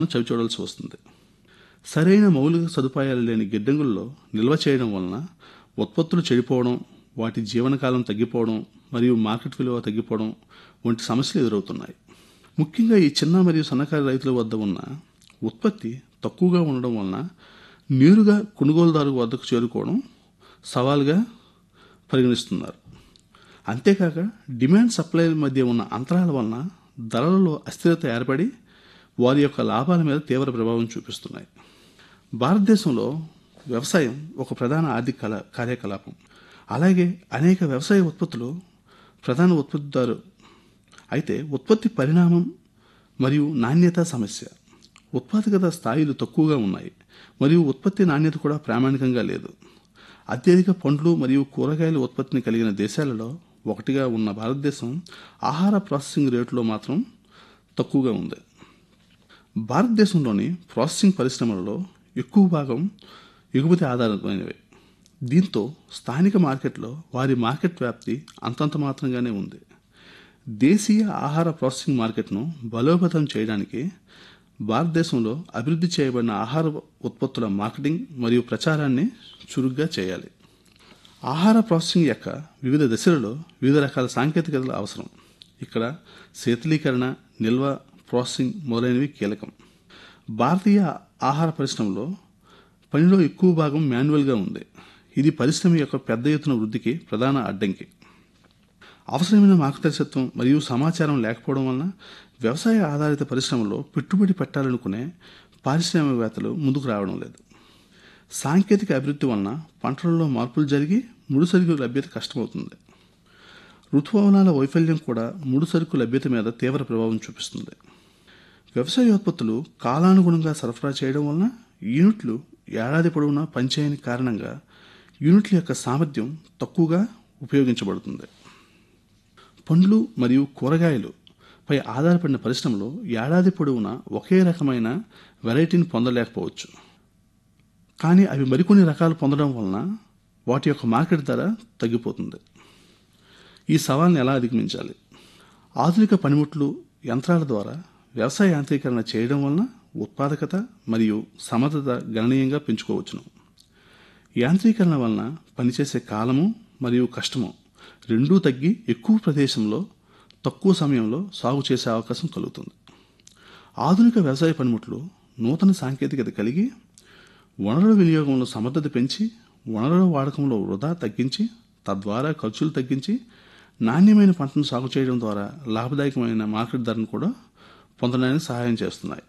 చవి చూడాల్సి వస్తుంది సరైన మౌలిక సదుపాయాలు లేని గిడ్డంగుల్లో నిల్వ చేయడం వలన ఉత్పత్తులు చెడిపోవడం వాటి జీవనకాలం తగ్గిపోవడం మరియు మార్కెట్ విలువ తగ్గిపోవడం వంటి సమస్యలు ఎదురవుతున్నాయి ముఖ్యంగా ఈ చిన్న మరియు సన్నకారు రైతుల వద్ద ఉన్న ఉత్పత్తి తక్కువగా ఉండడం వలన నేరుగా కొనుగోలుదారు వద్దకు చేరుకోవడం సవాలుగా పరిగణిస్తున్నారు అంతేకాక డిమాండ్ సప్లైల మధ్య ఉన్న అంతరాల వలన ధరలలో అస్థిరత ఏర్పడి వారి యొక్క లాభాల మీద తీవ్ర ప్రభావం చూపిస్తున్నాయి భారతదేశంలో వ్యవసాయం ఒక ప్రధాన ఆర్థిక కళ కార్యకలాపం అలాగే అనేక వ్యవసాయ ఉత్పత్తులు ప్రధాన ఉత్పత్తిదారు అయితే ఉత్పత్తి పరిణామం మరియు నాణ్యత సమస్య ఉత్పాదకత స్థాయిలు తక్కువగా ఉన్నాయి మరియు ఉత్పత్తి నాణ్యత కూడా ప్రామాణికంగా లేదు అత్యధిక పండ్లు మరియు కూరగాయల ఉత్పత్తిని కలిగిన దేశాలలో ఒకటిగా ఉన్న భారతదేశం ఆహార ప్రాసెసింగ్ రేటులో మాత్రం తక్కువగా ఉంది భారతదేశంలోని ప్రాసెసింగ్ పరిశ్రమలలో ఎక్కువ భాగం ఎగుమతి ఆధారితమైనవి దీంతో స్థానిక మార్కెట్లో వారి మార్కెట్ వ్యాప్తి అంతంత మాత్రంగానే ఉంది దేశీయ ఆహార ప్రాసెసింగ్ మార్కెట్ను బలోపేతం చేయడానికి భారతదేశంలో అభివృద్ధి చేయబడిన ఆహార ఉత్పత్తుల మార్కెటింగ్ మరియు ప్రచారాన్ని చురుగ్గా చేయాలి ఆహార ప్రాసెసింగ్ యొక్క వివిధ దశలలో వివిధ రకాల సాంకేతికతలు అవసరం ఇక్కడ శీతలీకరణ నిల్వ ప్రాసెసింగ్ మొదలైనవి కీలకం భారతీయ ఆహార పరిశ్రమలో పనిలో ఎక్కువ భాగం మాన్యువల్గా ఉంది ఇది పరిశ్రమ యొక్క పెద్ద ఎత్తున వృద్ధికి ప్రధాన అడ్డంకి అవసరమైన మార్గదర్శకత్వం మరియు సమాచారం లేకపోవడం వలన వ్యవసాయ ఆధారిత పరిశ్రమలో పెట్టుబడి పెట్టాలనుకునే పారిశ్రామికవేత్తలు ముందుకు రావడం లేదు సాంకేతిక అభివృద్ధి వలన పంటలలో మార్పులు జరిగి ముడిసరుకు లభ్యత కష్టమవుతుంది ఋతుపవనాల వైఫల్యం కూడా ముడిసరుకు లభ్యత మీద తీవ్ర ప్రభావం చూపిస్తుంది వ్యవసాయ ఉత్పత్తులు కాలానుగుణంగా సరఫరా చేయడం వలన యూనిట్లు ఏడాది పొడవునా పనిచేయని కారణంగా యూనిట్ల యొక్క సామర్థ్యం తక్కువగా ఉపయోగించబడుతుంది పండ్లు మరియు కూరగాయలు పై ఆధారపడిన పరిశ్రమలో ఏడాది పొడవునా ఒకే రకమైన వెరైటీని పొందలేకపోవచ్చు కానీ అవి మరికొన్ని రకాలు పొందడం వలన వాటి యొక్క మార్కెట్ ధర తగ్గిపోతుంది ఈ సవాల్ని ఎలా అధిగమించాలి ఆధునిక పనిముట్లు యంత్రాల ద్వారా వ్యవసాయ యాంత్రీకరణ చేయడం వలన ఉత్పాదకత మరియు సమర్థత గణనీయంగా పెంచుకోవచ్చును యాంత్రీకరణ వలన పనిచేసే కాలము మరియు కష్టము రెండూ తగ్గి ఎక్కువ ప్రదేశంలో తక్కువ సమయంలో సాగు చేసే అవకాశం కలుగుతుంది ఆధునిక వ్యవసాయ పనిముట్లు నూతన సాంకేతికత కలిగి వనరుల వినియోగంలో సమర్థత పెంచి వనరుల వాడకంలో వృధా తగ్గించి తద్వారా ఖర్చులు తగ్గించి నాణ్యమైన పంటను సాగు చేయడం ద్వారా లాభదాయకమైన మార్కెట్ ధరను కూడా పొందడానికి సహాయం చేస్తున్నాయి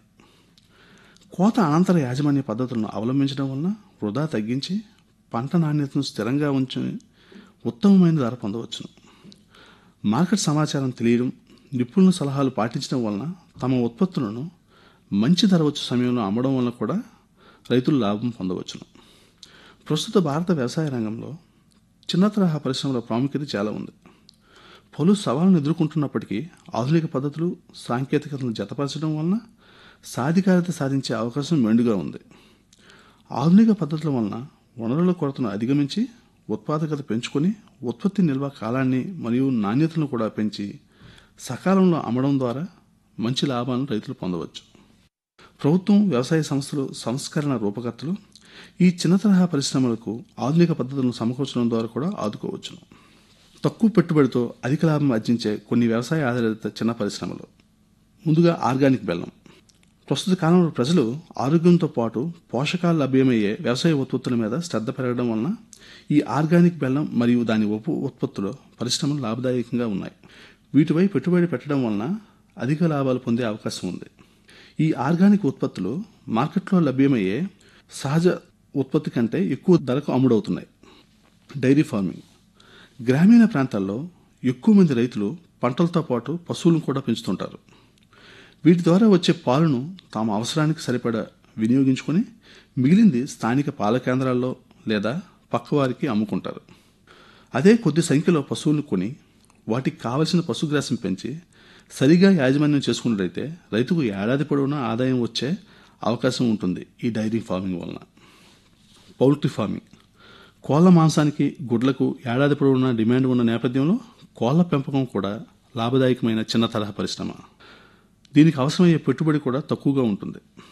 కోత అనంతర యాజమాన్య పద్ధతులను అవలంబించడం వలన వృధా తగ్గించి పంట నాణ్యతను స్థిరంగా ఉంచి ఉత్తమమైన ధర పొందవచ్చును మార్కెట్ సమాచారం తెలియడం నిపుణుల సలహాలు పాటించడం వలన తమ ఉత్పత్తులను మంచి ధర వచ్చే సమయంలో అమ్మడం వలన కూడా రైతులు లాభం పొందవచ్చును ప్రస్తుత భారత వ్యవసాయ రంగంలో చిన్న తరహా పరిశ్రమల ప్రాముఖ్యత చాలా ఉంది పలు సవాళ్లను ఎదుర్కొంటున్నప్పటికీ ఆధునిక పద్ధతులు సాంకేతికతలను జతపరచడం వలన సాధికారత సాధించే అవకాశం మెండుగా ఉంది ఆధునిక పద్ధతుల వలన వనరుల కొరతను అధిగమించి ఉత్పాదకత పెంచుకొని ఉత్పత్తి నిల్వ కాలాన్ని మరియు నాణ్యతను కూడా పెంచి సకాలంలో అమ్మడం ద్వారా మంచి లాభాలను రైతులు పొందవచ్చు ప్రభుత్వం వ్యవసాయ సంస్థలు సంస్కరణ రూపకర్తలు ఈ చిన్న తరహా పరిశ్రమలకు ఆధునిక పద్ధతులను సమకూర్చడం ద్వారా కూడా ఆదుకోవచ్చును తక్కువ పెట్టుబడితో అధిక లాభం ఆర్జించే కొన్ని వ్యవసాయ ఆధారిత చిన్న పరిశ్రమలు ముందుగా ఆర్గానిక్ బెల్లం ప్రస్తుత కాలంలో ప్రజలు ఆరోగ్యంతో పాటు పోషకాలు లభ్యమయ్యే వ్యవసాయ ఉత్పత్తుల మీద శ్రద్ధ పెరగడం వలన ఈ ఆర్గానిక్ బెల్లం మరియు దాని ఉప ఉత్పత్తులు పరిశ్రమలు లాభదాయకంగా ఉన్నాయి వీటిపై పెట్టుబడి పెట్టడం వలన అధిక లాభాలు పొందే అవకాశం ఉంది ఈ ఆర్గానిక్ ఉత్పత్తులు మార్కెట్లో లభ్యమయ్యే సహజ ఉత్పత్తి కంటే ఎక్కువ ధరకు అమ్ముడవుతున్నాయి డైరీ ఫార్మింగ్ గ్రామీణ ప్రాంతాల్లో ఎక్కువ మంది రైతులు పంటలతో పాటు పశువులను కూడా పెంచుతుంటారు వీటి ద్వారా వచ్చే పాలను తమ అవసరానికి సరిపడా వినియోగించుకొని మిగిలింది స్థానిక పాల కేంద్రాల్లో లేదా పక్కవారికి అమ్ముకుంటారు అదే కొద్ది సంఖ్యలో పశువులను కొని వాటికి కావలసిన పశుగ్రాసం పెంచి సరిగా యాజమాన్యం చేసుకున్నట్లయితే రైతుకు ఏడాది పొడవునా ఆదాయం వచ్చే అవకాశం ఉంటుంది ఈ డైరీ ఫార్మింగ్ వలన పౌల్ట్రీ ఫార్మింగ్ కోళ్ల మాంసానికి గుడ్లకు ఏడాది పొడవునా డిమాండ్ ఉన్న నేపథ్యంలో కోళ్ల పెంపకం కూడా లాభదాయకమైన చిన్న తరహా పరిశ్రమ దీనికి అవసరమయ్యే పెట్టుబడి కూడా తక్కువగా ఉంటుంది